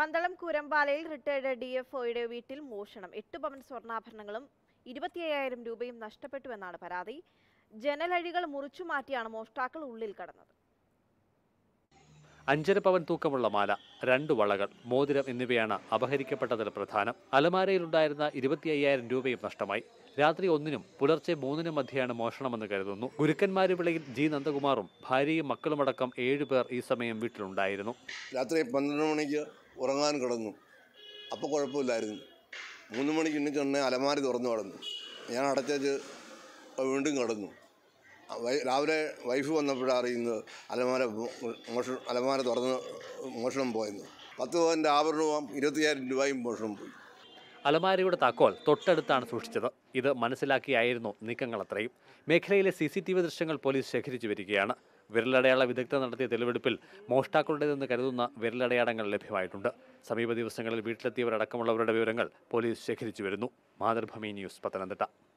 പന്തളം കൂരമ്പാലയിൽ retired D F ഒയുടെ വീട്ടിൽ മോഷണം എട്ട് പവൻ സ്വർണ്ണാഭരണങ്ങളും ഇരുപത്തി അയ്യായിരം രൂപയും നഷ്ടപ്പെട്ടുവെന്നാണ് പരാതി ജനലഴികൾ മുറിച്ചു മാറ്റിയാണ് മോഷ്ടാക്കൾ ഉള്ളിൽ കടന്നത് അഞ്ചര പവൻ തൂക്കമുള്ള മാല രണ്ട് വളകൾ മോതിരം എന്നിവയാണ് അപഹരിക്കപ്പെട്ടതിൽ പ്രധാനം അലമാരയിലുണ്ടായിരുന്ന ഇരുപത്തി അയ്യായിരം രൂപയും നഷ്ടമായി രാത്രി ഒന്നിനും പുലർച്ചെ മൂന്നിനും മധ്യയാണ് മോഷണമെന്ന് കരുതുന്നു ഗുരുക്കന്മാരുവിളയിൽ ജി നന്ദകുമാറും ഭാര്യയും മക്കളുമടക്കം ഏഴുപേർ ഈ സമയം വീട്ടിലുണ്ടായിരുന്നു രാത്രി പന്ത്രണ്ട് മണിക്ക് ഉറങ്ങാൻ കിടന്നു അപ്പോൾ കുഴപ്പമില്ലായിരുന്നു മൂന്ന് മണിക്ക് എണ്ണിച്ച് ഉടനെ അലമാരി തുറന്നു കിടന്നു ഞാൻ അടച്ചു വീണ്ടും കിടന്നു ആ വൈ- രാവിലെ വൈഫ് വന്നപ്പോഴാണ് അറിയുന്നത് അലമാര മോഷണം അലമാര തുറന്ന് മോഷണം പോയെന്ന് പത്ത് പവൻ്റെ ആഭരണവും ഇരുപത്തിയായിരം രൂപയും മോഷണം പോയി അലമാരയുടെ താക്കോൽ തൊട്ടടുത്താണ് സൂക്ഷിച്ചത് ഇത് മനസ്സിലാക്കിയായിരുന്നു നീക്കങ്ങളത്രയും മേഖലയിലെ സി സി ടി വി ദൃശ്യങ്ങൾ പോലീസ് ശേഖരിച്ചു വരികയാണ് വിരലടയാള വിദഗ്ധർ നടത്തിയ തെളിവെടുപ്പിൽ മോഷ്ടാക്കളുടേതെന്ന് കരുതുന്ന വിരലടയാളങ്ങൾ ലഭ്യമായിട്ടുണ്ട് സമീപ ദിവസങ്ങളിൽ വീട്ടിലെത്തിയവരടക്കമുള്ളവരുടെ വിവരങ്ങൾ പോലീസ് ശേഖരിച്ചു വരുന്നു മാതൃഭൂമി ന്യൂസ് പത്തനംതിട്ട